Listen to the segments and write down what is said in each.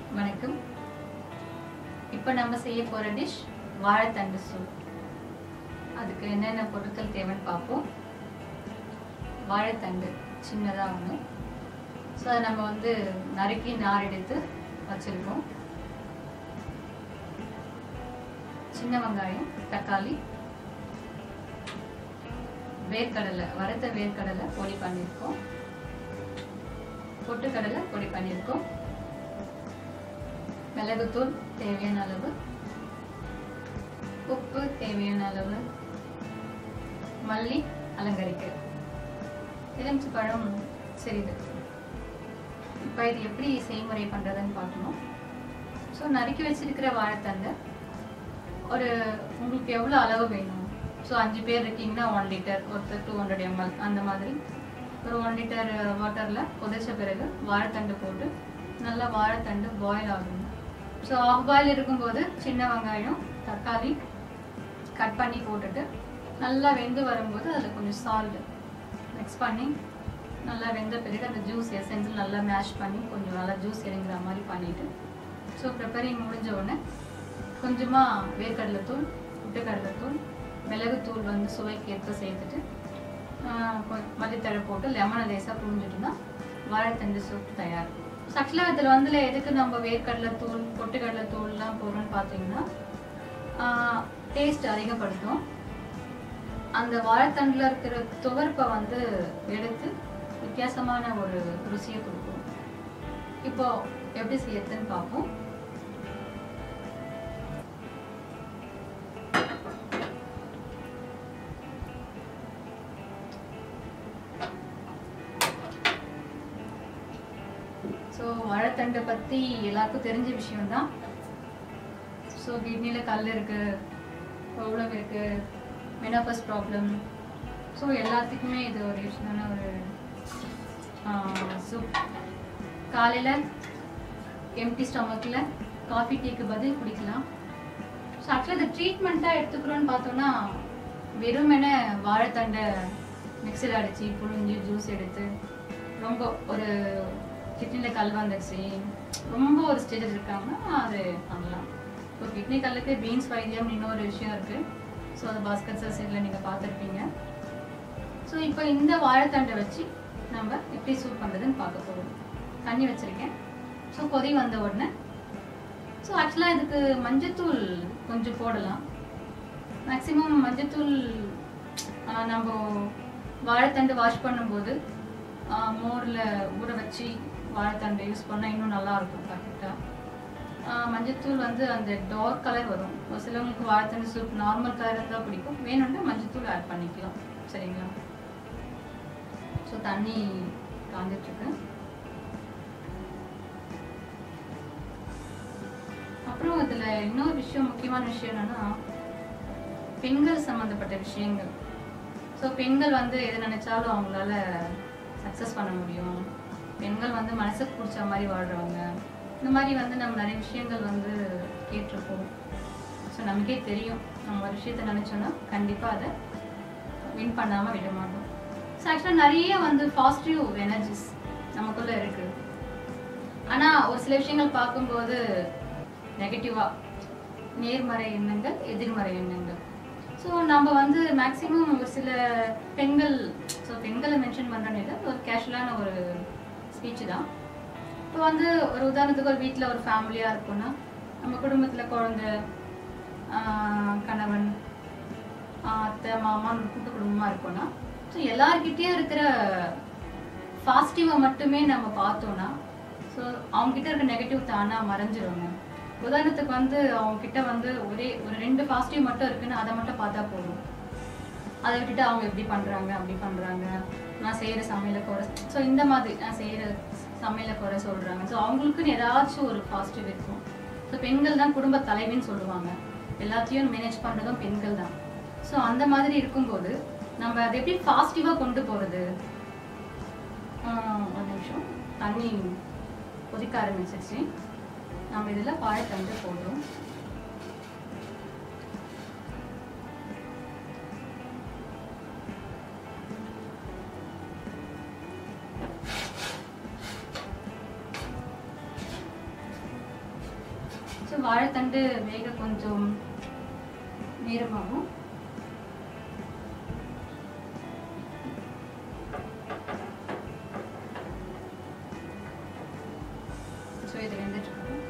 வணக்கம் இப்போ நம்ம செய்ய போகிற டிஷ் வாழைத்தண்டு சூப் அதுக்கு என்னென்ன பொருட்கள் தேவைன்னு பார்ப்போம் வாழைத்தண்டு சின்னதாக ஒன்று ஸோ அதை நம்ம வந்து நறுக்கி நார் எடுத்து வச்சுருக்கோம் சின்ன வெங்காயம் தக்காளி வேர்க்கடலை வறுத்த வேர்க்கடலை பொடி பண்ணியிருக்கோம் பொட்டுக்கடலை பொடி பண்ணியிருக்கோம் மிளகுத்தூள் தேவையான அளவு உப்பு தேவையான அளவு மல்லி அலங்கரிக்க எலுமிச்சை பழம் சிறிது இப்போ இது எப்படி செய்முறை பண்ணுறதுன்னு பார்க்கணும் ஸோ நறுக்கி வச்சிருக்கிற வாழைத்தண்டை ஒரு உங்களுக்கு எவ்வளோ அளவு வேணும் ஸோ அஞ்சு பேர் இருக்கீங்கன்னா ஒன் லிட்டர் ஒருத்தர் டூ ஹண்ட்ரட் எம்எல் அந்த மாதிரி ஒரு ஒன் லிட்டர் வாட்டரில் கொதிச்ச பிறகு வாழைத்தண்டு போட்டு நல்லா வாழைத்தண்டு பாயில் ஆகணும் ஸோ ஆஃப் பாயில் இருக்கும்போது சின்ன வெங்காயம் தக்காளி கட் பண்ணி போட்டுட்டு நல்லா வெந்து வரும்போது அதில் கொஞ்சம் சால்ட் மிக்ஸ் பண்ணி நல்லா வெந்த பிறகு அந்த ஜூஸ் எசன்ஸில் நல்லா மேஷ் பண்ணி கொஞ்சம் நல்லா ஜூஸ் இறங்குற மாதிரி பண்ணிவிட்டு ஸோ ப்ரிப்பரிங் முடிஞ்ச உடனே கொஞ்சமாக வேர்க்கடலை தூள் புட்டுக்கடலை தூள் மிளகுத்தூள் வந்து சுவைக்கு ஏற்ப சேர்த்துட்டு மல்லித்தழை போட்டு லெமனை லேசாக புரிஞ்சுட்டுனா வாழைத்தண்டு சூப் தயார் ஸோ ஆக்சுவலாக இதில் வந்து எதுக்கு நம்ம வேர்க்கடலை தூள் பொட்டுக்கடலை தூள்லாம் போடுறோம்னு பார்த்தீங்கன்னா டேஸ்ட் அதிகப்படுத்தும் அந்த வாழைத்தண்டில் இருக்கிற துவர்ப்பை வந்து எடுத்து வித்தியாசமான ஒரு ருசியை கொடுக்கும் இப்போ எப்படி செய்யறதுன்னு பார்ப்போம் ஸோ வாழைத்தண்டை பற்றி எல்லாருக்கும் தெரிஞ்ச விஷயம்தான் ஸோ கிட்னியில் கல் இருக்கு ப்ராப்ளம் இருக்கு மெனோபஸ் ப்ராப்ளம் ஸோ எல்லாத்துக்குமே இது ஒரு யூஸ்ஃபுல்லான ஒரு சூப் காலையில் எம்டி ஸ்டமக்கில் காஃபி டீக்கு பதில் குடிக்கலாம் ஸோ ஆக்சுவலாக இது ட்ரீட்மெண்ட்டாக எடுத்துக்கிறோன்னு பார்த்தோன்னா வெறுமென வாழைத்தண்டை மிக்சியில் அடித்து புழிஞ்சு ஜூஸ் எடுத்து ரொம்ப ஒரு கிட்னியில் கல் வந்துடுச்சு ரொம்ப ஒரு ஸ்டேஜ் இருக்காங்கன்னா அது பண்ணலாம் இப்போ கிட்னி கல்லுக்கு பீன்ஸ் வைத்தியம் இன்னொரு விஷயம் இருக்குது ஸோ அது பாஸ்கர் சார் சைடில் நீங்கள் பார்த்துருப்பீங்க ஸோ இப்போ இந்த வாழைத்தண்டை வச்சு நம்ம எப்படி சூப் பண்ணுறதுன்னு பார்க்க போகிறோம் தண்ணி வச்சுருக்கேன் ஸோ கொதி வந்த உடனே ஸோ ஆக்சுவலாக இதுக்கு மஞ்சத்தூள் கொஞ்சம் போடலாம் மேக்ஸிமம் மஞ்சத்தூள் நம்ம வாழைத்தண்டு வாஷ் பண்ணும்போது மோரில் ஊற வச்சு வாழைத்தண்டை யூஸ் பண்ணால் இன்னும் நல்லா இருக்கும் பர்ஃபெக்டாக மஞ்சத்தூள் வந்து அந்த டார்க் கலர் வரும் ஒரு சிலவங்களுக்கு வாழைத்தண்டு சூப் நார்மல் கலர் இருந்தால் பிடிக்கும் வேணும்னா மஞ்சத்தூள் ஆட் பண்ணிக்கலாம் சரிங்களா ஸோ தண்ணி காந்துட்டுருக்கு அப்புறம் இதில் இன்னொரு விஷயம் முக்கியமான விஷயம் என்னன்னா பெண்கள் சம்மந்தப்பட்ட விஷயங்கள் ஸோ பெண்கள் வந்து எது நினைச்சாலும் அவங்களால சக்ஸஸ் பண்ண முடியும் பெண்கள் வந்து மனசுக்கு பிடிச்ச மாதிரி வாழ்கிறவங்க இந்த மாதிரி வந்து நம்ம நிறைய விஷயங்கள் வந்து கேட்டிருப்போம் ஸோ நமக்கே தெரியும் நம்ம ஒரு விஷயத்த நினச்சோன்னா கண்டிப்பாக அதை வின் பண்ணாமல் விட மாட்டோம் ஸோ ஆக்சுவலாக நிறைய வந்து பாசிட்டிவ் எனர்ஜிஸ் நமக்குள்ளே இருக்குது ஆனால் ஒரு சில விஷயங்கள் பார்க்கும்போது நெகட்டிவாக நேர்மறை எண்ணங்கள் எதிர்மறை எண்ணங்கள் ஸோ நம்ம வந்து மேக்ஸிமம் ஒரு சில பெண்கள் ஸோ பெண்களை மென்ஷன் பண்ணுறேன்னு இல்லை ஒரு கேஷுவலான ஒரு ஸ்பீச் தான் இப்போ வந்து ஒரு உதாரணத்துக்கு ஒரு வீட்டில் ஒரு ஃபேமிலியாக இருக்கும்னா நம்ம குடும்பத்தில் குழந்த கணவன் அத்தை மாமான்னு ஒரு கூட்டு குடும்பமாக இருக்கும்னா ஸோ எல்லார்கிட்டேயும் இருக்கிற பாசிட்டிவை மட்டுமே நம்ம பார்த்தோன்னா ஸோ அவங்ககிட்ட இருக்க நெகட்டிவ் தானாக மறைஞ்சிருவாங்க உதாரணத்துக்கு வந்து அவங்க கிட்ட வந்து ஒரே ஒரு ரெண்டு பாசிட்டிவ் மட்டும் இருக்குன்னு அதை மட்டும் பார்த்தா போதும் அதை விட்டுட்டு அவங்க எப்படி பண்றாங்க அப்படி பண்றாங்க நான் செய்யற சமையல குறை ஸோ இந்த மாதிரி நான் செய்யற சமையல குறை சொல்றாங்க ஸோ அவங்களுக்குன்னு ஏதாச்சும் ஒரு பாசிட்டிவ் இருக்கும் ஸோ பெண்கள் தான் குடும்ப தலைவின்னு சொல்லுவாங்க எல்லாத்தையும் மேனேஜ் பண்றதும் பெண்கள் தான் ஸோ அந்த மாதிரி இருக்கும்போது நம்ம அதை எப்படி பாசிட்டிவாக கொண்டு போறது ஒரு நிமிஷம் தண்ணி கொதிக்க ஆரம்பிச்சிருச்சு நம்ம இதில் வாழைத்தண்டு போடுறோம் வாழைத்தண்டு வேக கொஞ்சம் நேரமாகும் ஸோ இது வெந்துட்டு இருக்கும்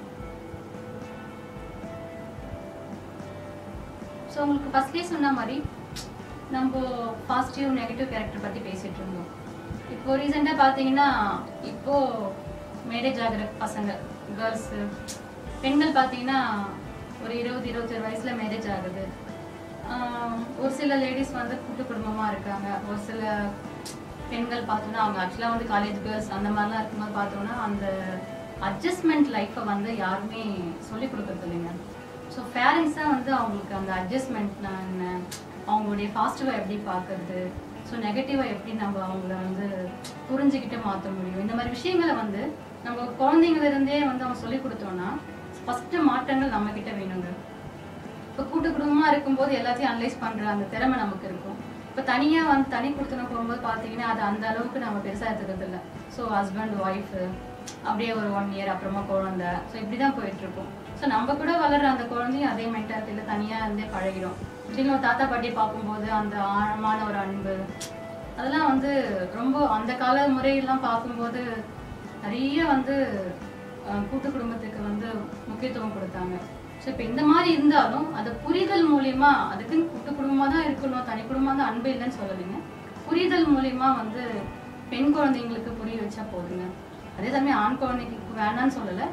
ஸோ உங்களுக்கு ஃபர்ஸ்ட்லேயே சொன்ன மாதிரி நம்ம பாசிட்டிவ் நெகட்டிவ் கேரக்டர் பற்றி பேசிட்டு இருந்தோம் இப்போ ரீசெண்டாக பார்த்தீங்கன்னா இப்போ மேரேஜ் ஆகிற பசங்க கேர்ள்ஸு பெண்கள் பார்த்தீங்கன்னா ஒரு இருபது இருபத்தொரு வயசில் மேரேஜ் ஆகுது ஆஹ் ஒரு சில லேடிஸ் வந்து கூட்டு குடும்பமாக இருக்காங்க ஒரு சில பெண்கள் பார்த்தோன்னா அவங்க ஆக்சுவலாக வந்து காலேஜ் கேர்ள்ஸ் அந்த மாதிரிலாம் இருக்கும்போது பார்த்தோன்னா அந்த அட்ஜஸ்ட்மெண்ட் லைஃப்பை வந்து யாருமே சொல்லி கொடுக்கறது இல்லைங்க ஸோ பேரண்ட்ஸ் தான் வந்து அவங்களுக்கு அந்த அட்ஜஸ்ட்மெண்ட்னா என்ன அவங்களுடைய பாசிட்டிவாக எப்படி பார்க்கறது ஸோ நெகட்டிவாக எப்படி நம்ம அவங்கள வந்து புரிஞ்சுக்கிட்டு மாற்ற முடியும் இந்த மாதிரி விஷயங்களை வந்து நம்ம குழந்தைங்கள இருந்தே வந்து அவங்க சொல்லி கொடுத்தோம்னா ஃபஸ்ட்டு மாற்றங்கள் நம்ம கிட்ட வேணுங்க இப்போ கூட்டு குடும்பமாக இருக்கும்போது எல்லாத்தையும் அனலைஸ் பண்ணுற அந்த திறமை நமக்கு இருக்கும் இப்போ தனியாக வந்து தனி கொடுத்துன போகும்போது பார்த்தீங்கன்னா அது அந்த அளவுக்கு நம்ம பெருசாக எடுத்துக்கிறது இல்லை ஸோ ஹஸ்பண்ட் ஒய்ஃபு அப்படியே ஒரு ஒன் இயர் அப்புறமா குழந்தை ஸோ இப்படி தான் போயிட்டு இருக்கும் ஸோ நம்ம கூட வளர்ற அந்த குழந்தையும் அதே மென்டாலிட்டியில் தனியாக இருந்தே பழகிடும் திடீர்னு ஒரு தாத்தா பாட்டி பார்க்கும்போது அந்த ஆழமான ஒரு அன்பு அதெல்லாம் வந்து ரொம்ப அந்த கால முறையெல்லாம் பார்க்கும்போது நிறைய வந்து அஹ், கூட்டு குடும்பத்துக்கு வந்து முக்கியத்துவம் கொடுத்தாங்க ஸோ இப்போ இந்த மாதிரி இருந்தாலும் அது புரிதல் மூலியமா அதுக்குன்னு கூட்டு குடும்பமாக தான் இருக்கணும் தனி குடும்பமாக தான் அன்பு இல்லைன்னு சொல்லலைங்க புரிதல் மூலியமா வந்து பெண் குழந்தைங்களுக்கு புரிய வச்சா போதுங்க அதே சமயம் ஆண் குழந்தைக்கு வேணான்னு சொல்லலை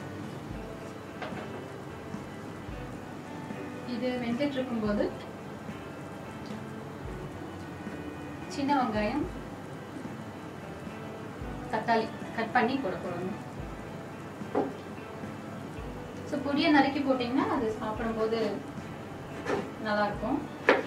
இது வெந்துட்டு இருக்கும்போது சின்ன வெங்காயம் தக்காளி கட் பண்ணி போட போடணும் ஸோ பொடியை நறுக்கி போட்டிங்கன்னா அது சாப்பிடும்போது நல்லா இருக்கும்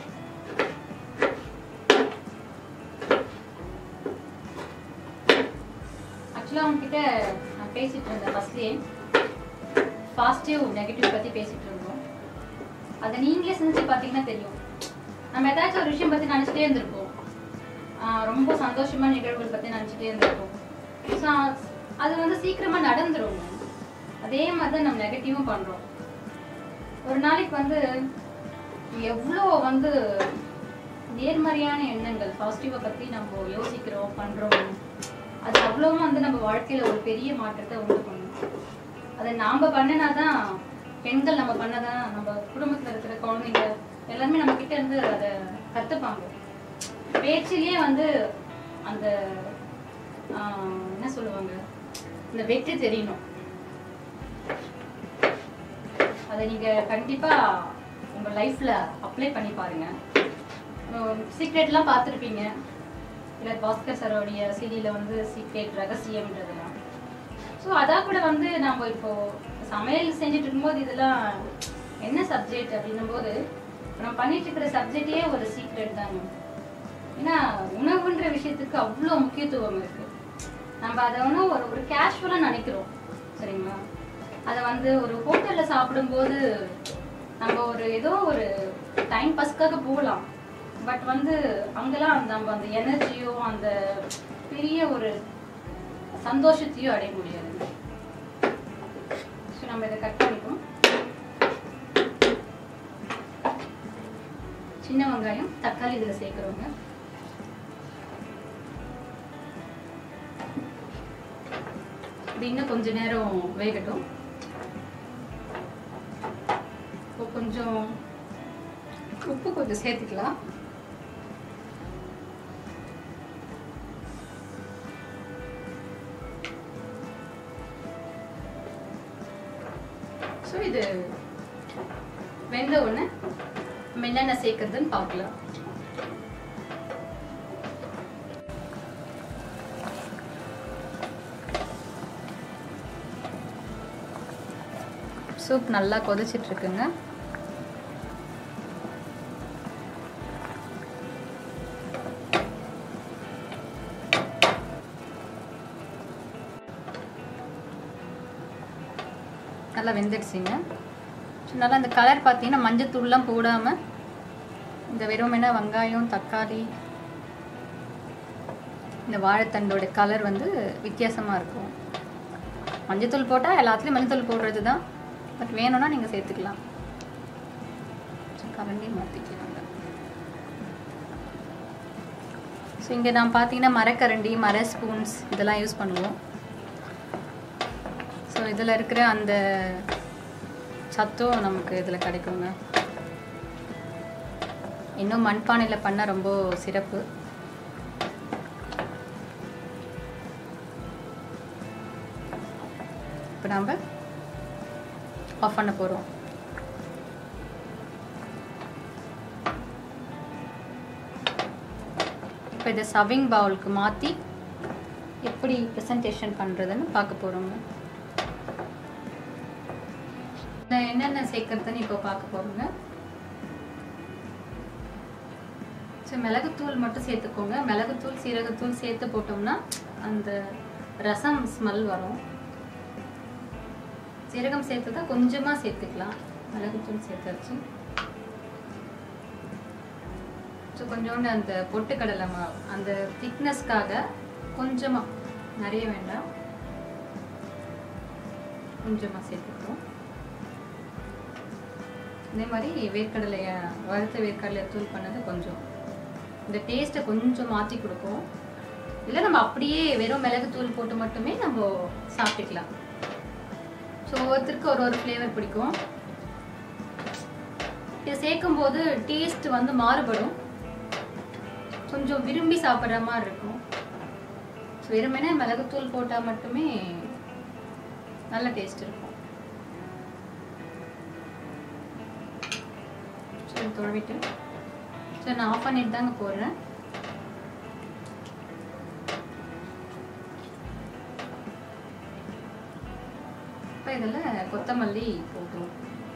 ஆக்சுவலாக உங்ககிட்ட நான் பேசிட்டு இருந்தேன் ஃபர்ஸ்ட்லேயே பாசிட்டிவ் நெகட்டிவ் பற்றி பேசிட்டு இருந்தோம் அதை நீங்களே செஞ்சு பார்த்தீங்கன்னா தெரியும் நம்ம ஏதாச்சும் ஒரு விஷயம் பற்றி நினச்சிட்டே இருந்திருப்போம் ஆஹ் ரொம்ப சந்தோஷமான நிகழ்வுகள் பற்றி நினச்சிட்டே இருந்திருப்போம் ஸோ அது வந்து சீக்கிரமாக நடந்துரும் அதே மாதிரி தான் நம்ம நெகட்டிவும் பண்ணுறோம் ஒரு நாளைக்கு வந்து எவ்வளோ வந்து நேர்மறையான எண்ணங்கள் பாசிட்டிவை பற்றி நம்ம யோசிக்கிறோம் பண்ணுறோம் அது அவ்வளவும் வந்து நம்ம வாழ்க்கையில் ஒரு பெரிய மாற்றத்தை உண்டு பண்ணும் அதை நாம் பண்ணினாதான் பெண்கள் நம்ம பண்ணதான் நம்ம குடும்பத்தில் இருக்கிற குழந்தைங்க எல்லாருமே நம்ம கிட்ட இருந்து அதை கற்றுப்பாங்க பேச்சிலேயே வந்து அந்த ஆஹ், என்ன சொல்லுவாங்க இந்த வெற்றி தெரியணும் அதை நீங்க கண்டிப்பா உங்க லைஃப்ல அப்ளை பண்ணி பாருங்க சீக்ரெட்லாம் பார்த்துருப்பீங்க இல்லை பாஸ்கர் சரோடைய சீரியல வந்து சீக்ரெட் ரகசியம்ன்றதெல்லாம் ஸோ அதான் கூட வந்து நம்ம இப்போ சமையல் செஞ்சுட்டு இருக்கும்போது இதெல்லாம் என்ன சப்ஜெக்ட் அப்படின்னும் போது நம்ம பண்ணிட்டு இருக்கிற சப்ஜெக்டே ஒரு சீக்ரெட் தாங்க ஏன்னா உணவுன்ற விஷயத்துக்கு அவ்வளோ முக்கியத்துவம் இருக்கு நம்ம அதை வந்து ஒரு ஒரு கேஷுவலாக நினைக்கிறோம் சரிங்களா அதை வந்து ஒரு ஹோட்டலில் சாப்பிடும்போது நம்ம ஒரு ஏதோ ஒரு டைம் பாஸ்க்காக போகலாம் பட் வந்து அங்கெல்லாம் அந்த நம்ம அந்த எனர்ஜியோ அந்த பெரிய ஒரு சந்தோஷத்தையோ அடைய முடியாது ஸோ நம்ம இதை கட் பண்ணிப்போம் சின்ன வெங்காயம் தக்காளி இதில் சேர்க்குறோங்க இது இன்னும் கொஞ்ச நேரம் வேகட்டும் இப்போ கொஞ்சம் உப்பு கொஞ்சம் சேர்த்துக்கலாம் ஸோ இது வெந்த உடனே நம்ம என்னென்ன சேர்க்கறதுன்னு பார்க்கலாம் சூப் நல்லா கொதிச்சிட்டு இருக்குங்க நல்லா வெந்துடுச்சுங்க So, நல்லா இந்த கலர் பார்த்தீங்கன்னா மஞ்சத்தூள்லாம் போடாமல் இந்த வெறுமனே வெங்காயம் தக்காளி இந்த வாழைத்தண்டோட கலர் வந்து வித்தியாசமாக இருக்கும் மஞ்சத்தூள் போட்டால் எல்லாத்துலேயும் மஞ்சத்தூள் போடுறது தான் பட் வேணும்னா நீங்கள் சேர்த்துக்கலாம் கரண்டி மாற்றிக்கலாங்க ஸோ இங்கே நான் பார்த்தீங்கன்னா மரக்கரண்டி மர ஸ்பூன்ஸ் இதெல்லாம் யூஸ் பண்ணுவோம் ஸோ இதில் இருக்கிற அந்த சத்தும் நமக்கு இதில் கிடைக்குங்க இன்னும் மண்பானையில் பண்ணால் ரொம்ப சிறப்பு இப்போ நாம் ஆஃப் பண்ண போகிறோம் இப்போ இதை சவிங் பவுலுக்கு மாற்றி எப்படி ப்ரெசன்டேஷன் பண்ணுறதுன்னு பார்க்க போகிறோங்க இதில் என்னென்ன சேர்க்கறதுன்னு இப்போ பார்க்க போகிறோங்க ஸோ மிளகுத்தூள் மட்டும் சேர்த்துக்கோங்க மிளகுத்தூள் சீரகத்தூள் சேர்த்து போட்டோம்னா அந்த ரசம் ஸ்மெல் வரும் சீரகம் சேர்த்ததா கொஞ்சமாக சேர்த்துக்கலாம் மிளகுத்தூள் சேர்த்தாச்சு ஸோ கொஞ்சோண்டு அந்த பொட்டுக்கடலை மாவு அந்த திக்னஸ்க்காக கொஞ்சமாக நிறைய வேண்டாம் கொஞ்சமாக சேர்த்துக்கிறோம் இதே மாதிரி வேர்க்கடலையை வறுத்த வேர்க்கடலையை தூள் பண்ணது கொஞ்சம் இந்த டேஸ்ட்டை கொஞ்சம் மாற்றி கொடுக்கும் இல்லை நம்ம அப்படியே வெறும் மிளகு தூள் போட்டு மட்டுமே நம்ம சாப்பிட்டுக்கலாம் ஸோ ஒவ்வொருத்தருக்கு ஒரு ஒரு ஃப்ளேவர் பிடிக்கும் இதை சேர்க்கும் போது டேஸ்ட் வந்து மாறுபடும் கொஞ்சம் விரும்பி சாப்பிட்ற மாதிரி இருக்கும் ஸோ வெறுமனே மிளகுத்தூள் போட்டால் மட்டுமே நல்ல டேஸ்ட் இருக்கும் சரி தொழவிட்டு சரி நான் ஆஃப் பண்ணிட்டு தாங்க போடுறேன் இப்போ இதில் கொத்தமல்லி போட்டுரும்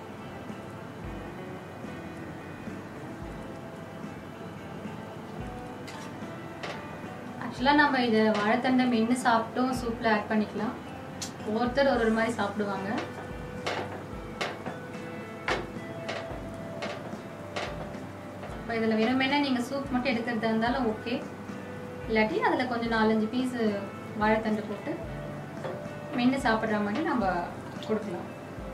ஆக்சுவலாக நம்ம இதை வாழைத்தண்டை மென்று சாப்பிட்டும் சூப்பில் ஆட் பண்ணிக்கலாம் ஒவ்வொருத்தர் ஒரு ஒரு மாதிரி சாப்பிடுவாங்க இப்போ இதில் வெறுமனே நீங்கள் சூப் மட்டும் எடுக்கிறதா இருந்தாலும் ஓகே இல்லாட்டி அதில் கொஞ்சம் நாலஞ்சு பீஸு வாழைத்தண்டு போட்டு மென்று சாப்பிட்ற மாதிரி நம்ம கொடுக்கலாம்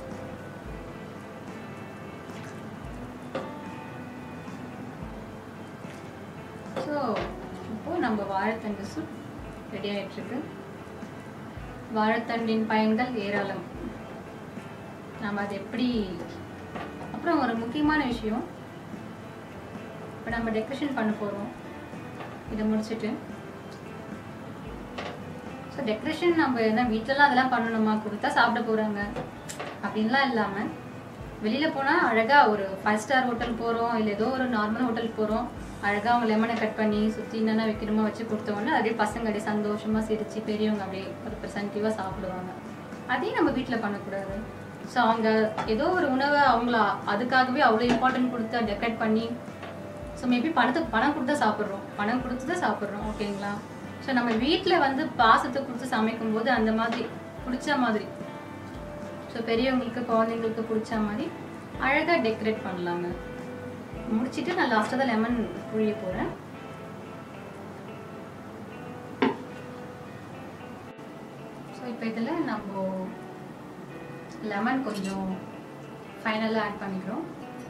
ஸோ இப்போ நம்ம வாழைத்தண்டு சூப் ரெடி ஆயிட்டிருக்கு வாழைத்தண்டின் பயன்கள் ஏராளம் நம்ம அது எப்படி அப்புறம் ஒரு முக்கியமான விஷயம் இப்போ நம்ம டெக்கரேஷன் பண்ண போகிறோம் இதை முடிச்சுட்டு ஸோ டெக்கரேஷன் நம்ம என்ன வீட்டிலலாம் அதெல்லாம் பண்ணணுமா கொடுத்தா சாப்பிட போகிறாங்க அப்படின்லாம் இல்லாமல் வெளியில் போனால் அழகாக ஒரு ஃபைவ் ஸ்டார் ஹோட்டல் போகிறோம் இல்லை ஏதோ ஒரு நார்மல் ஹோட்டல் போகிறோம் அழகாக அவங்க லெமனை கட் பண்ணி சுற்றி என்னென்ன வைக்கணுமோ வச்சு கொடுத்தோன்னே அப்படியே பசங்க அப்படியே சந்தோஷமாக சிரித்து பெரியவங்க அப்படியே ஒரு ப்ரெசன்டிவாக சாப்பிடுவாங்க அதையும் நம்ம வீட்டில் பண்ணக்கூடாது ஸோ அவங்க ஏதோ ஒரு உணவை அவங்கள அதுக்காகவே அவ்வளோ இம்பார்ட்டன்ட் கொடுத்து டெக்கரேட் பண்ணி ஸோ மேபி பணத்துக்கு பணம் கொடுத்தா சாப்பிட்றோம் பணம் கொடுத்து தான் சாப்பிட்றோம் ஓகேங்களா ஸோ நம்ம வீட்டில் வந்து பாசத்தை கொடுத்து சமைக்கும் போது அந்த மாதிரி பிடிச்ச மாதிரி ஸோ பெரியவங்களுக்கு குழந்தைங்களுக்கு பிடிச்ச மாதிரி அழகாக டெக்கரேட் பண்ணலாங்க முடிச்சிட்டு நான் லாஸ்ட்டாக தான் லெமன் புழிய போகிறேன் ஸோ இப்போ இதில் நம்ம லெமன் கொஞ்சம் ஃபைனலாக ஆட் பண்ணிக்கிறோம்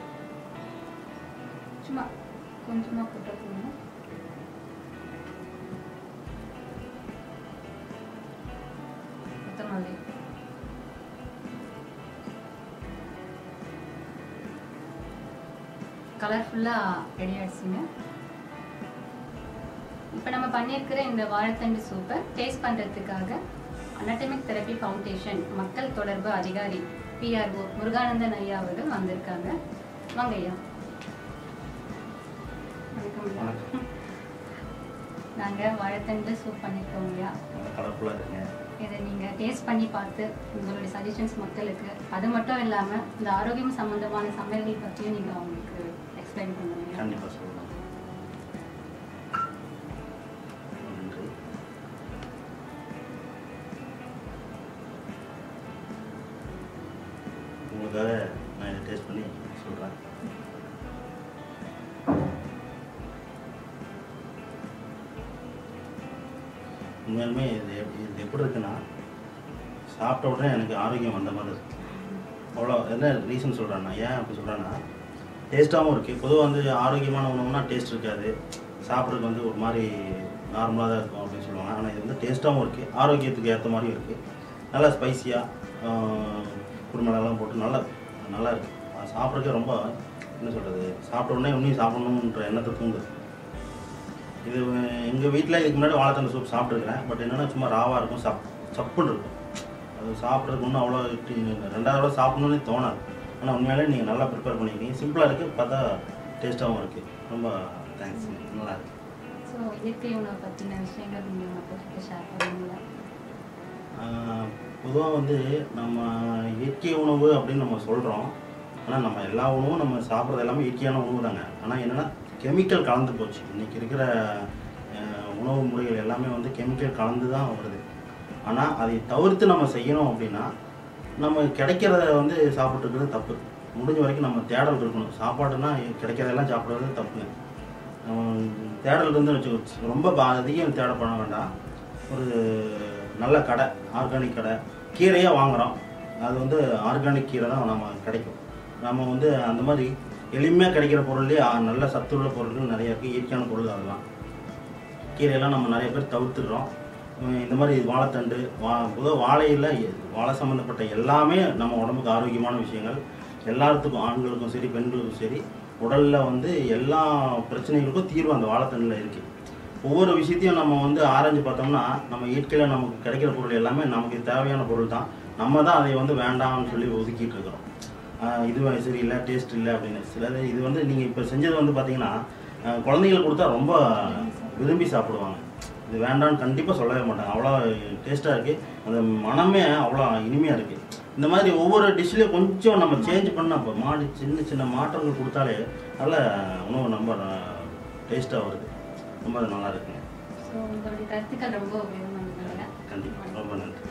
சும்மா கொஞ்சமாக போட்டால் போதும் கொத்தமல்லி கலர்ஃபுல்லாக ரெடி ஆயிடுச்சுங்க இப்போ நம்ம பண்ணியிருக்கிற இந்த வாழைத்தண்டு சூப்பை டேஸ்ட் பண்ணுறதுக்காக அனட்டமிக் தெரப்பி ஃபவுண்டேஷன் மக்கள் தொடர்பு அதிகாரி பிஆர்ஓ முருகானந்தன் ஐயா அவர்கள் வந்திருக்காங்க வாங்க ஐயா வணக்கம் ஐயா. வணக்கம். நாங்கள் வாழைத்தண்டு சூப் பண்ணியிருக்கோம் ஐயா நல்லா கலர்ஃபுல்லாக இருக்குங்க இதை நீங்கள் டேஸ்ட் பண்ணி பார்த்து உங்களுடைய சஜஷன்ஸ் மக்களுக்கு அது மட்டும் இல்லாமல் இந்த ஆரோக்கியம் சம்மந்தமான சமையல்கள் பற்றியும் நீங்கள் அவங்களுக்கு எக்ஸ்பிளைன் பண்ணுவீங்க கண்டிப்பாக சொல்லலாம் நன்றி உங்களுக்காக நான் இதை டேஸ்ட் பண்ணி சொல்கிறேன் உண்மையாலுமே இது எப்- இது எப்படி இருக்குன்னா சாப்பிட்ட உடனே எனக்கு ஆரோக்கியம் வந்த மாதிரி இருக்கு அவ்வளோ என்ன ரீசன் சொல்கிறேன்னா ஏன் அப்படி சொல்கிறேன்னா டேஸ்ட்டாகவும் இருக்குது பொதுவாக வந்து ஆரோக்கியமான உணவுனா டேஸ்ட் இருக்காது சாப்பிட்றதுக்கு வந்து ஒரு மாதிரி நார்மலாக தான் இருக்கும் அப்படின்னு சொல்லுவாங்க ஆனால் இது வந்து டேஸ்ட்டாகவும் இருக்குது ஆரோக்கியத்துக்கு ஏற்ற மாதிரியும் இருக்குது நல்லா ஸ்பைசியாக குருமிளகெல்லாம் போட்டு நல்லா நல்லா இருக்குது சாப்பிட்றதுக்கே ரொம்ப என்ன சொல்கிறது சாப்பிட்ட உடனே இன்னும் சாப்பிடணுன்ற எண்ணத்தை தூண்டுது இது எங்கள் வீட்டில் இதுக்கு முன்னாடி வாழைத்தண்டை சூப் சாப்பிட்ருக்கிறேன் பட் என்னென்னா சும்மா ராவாக இருக்கும் சப் சப்புன்னு இருக்கும் அது சாப்பிட்றதுக்கு ஒன்றும் அவ்வளோ டி- ரெண்டாவது தடவை சாப்பிடணும்னே தோணாது ஆனால் உண்மையாலே நீங்கள் நல்லா ப்ரிப்பேர் பண்ணிக்கிறீங்க சிம்பிளாக இருக்குது பார்த்தா டேஸ்ட்டாகவும் இருக்குது ரொம்ப தேங்க்ஸ் நல்லா இருக்கு ஸோ இயற்கை உணவை பற்றின விஷயங்கள் நீங்கள் மக்கள்கிட்ட ஷேர் பண்ணுவீங்களா பொதுவாக வந்து நம்ம இயற்கை உணவு அப்படின்னு நம்ம சொல்கிறோம் ஆனால் நம்ம எல்லா உணவும் நம்ம சாப்பிட்றது எல்லாமே இயற்கையான உணவு தாங்க ஆனால் என்னென்னா கெமிக்கல் கலந்து போச்சு இன்றைக்கி இருக்கிற அஹ், உணவு முறைகள் எல்லாமே வந்து கெமிக்கல் கலந்து தான் வருது ஆனால் அதை தவிர்த்து நம்ம செய்யணும் அப்படின்னா நம்ம கிடைக்கிறத வந்து சாப்பிட்டுருக்கிறது தப்பு முடிஞ்ச வரைக்கும் நம்ம தேடல் இருக்கணும் சாப்பாடுனா கிடைக்கிறதெல்லாம் சாப்பிட்றது தப்புங்க ஹம், தேடல் இருந்து வச்சு ரொம்ப பா- அதிகம் தேட பண்ண வேண்டாம் ஒரு நல்ல கடை ஆர்கானிக் கடை கீரையாக வாங்குகிறோம் அது வந்து ஆர்கானிக் கீரை தான் நம்ம கிடைக்கும் நம்ம வந்து அந்த மாதிரி எளிமையாக கிடைக்கிற பொருள்லேயே ஆ- நல்ல சத்துள்ள பொருட்கள் நிறைய இருக்குது இயற்கையான பொருள் அதெல்லாம் கீரையெல்லாம் நம்ம நிறைய பேர் தவிர்த்துடுறோம் உம் இந்த மாதிரி வாழைத்தண்டு வா பொதுவாக வாழையில் எ- வாழை சம்மந்தப்பட்ட எல்லாமே நம்ம உடம்புக்கு ஆரோக்கியமான விஷயங்கள் எல்லாத்துக்கும் ஆண்களுக்கும் சரி பெண்களுக்கும் சரி உடலில் வந்து எல்லா பிரச்சனைகளுக்கும் தீர்வு அந்த வாழைத்தண்டில் இருக்குது ஒவ்வொரு விஷயத்தையும் நம்ம வந்து ஆராய்ஞ்சு பார்த்தோம்னா நம்ம இயற்கையில் நமக்கு கிடைக்கிற பொருள் எல்லாமே நமக்கு தேவையான பொருள் தான் நம்ம தான் அதை வந்து வேண்டாம்னு சொல்லி ஒதுக்கிட்டு இருக்கிறோம் ஆஹ் இது சரியில்லை டேஸ்ட் இல்லை அப்படின்னு சிலது இது வந்து நீங்கள் இப்போ செஞ்சது வந்து பார்த்தீங்கன்னா ஆஹ் குழந்தைங்களுக்கு கொடுத்தா ரொம்ப விரும்பி சாப்பிடுவாங்க இது வேண்டாம்னு கண்டிப்பாக சொல்லவே மாட்டாங்க அவ்வளோ டேஸ்ட்டாக இருக்குது அந்த மனமே அவ்வளோ இனிமையாக இருக்குது இந்த மாதிரி ஒவ்வொரு டிஷ்லேயும் கொஞ்சம் நம்ம சேஞ்ச் பண்ண இப்போ மாடி சின்ன சின்ன மாற்றங்கள் கொடுத்தாலே நல்ல உணவு ரொம்ப டேஸ்ட்டாக வருது ரொம்ப நல்லா இருக்குங்க ஸோ உங்களுடைய கருத்துக்கள் ரொம்ப உபயோகமானது கண்டிப்பாக ரொம்ப நன்றி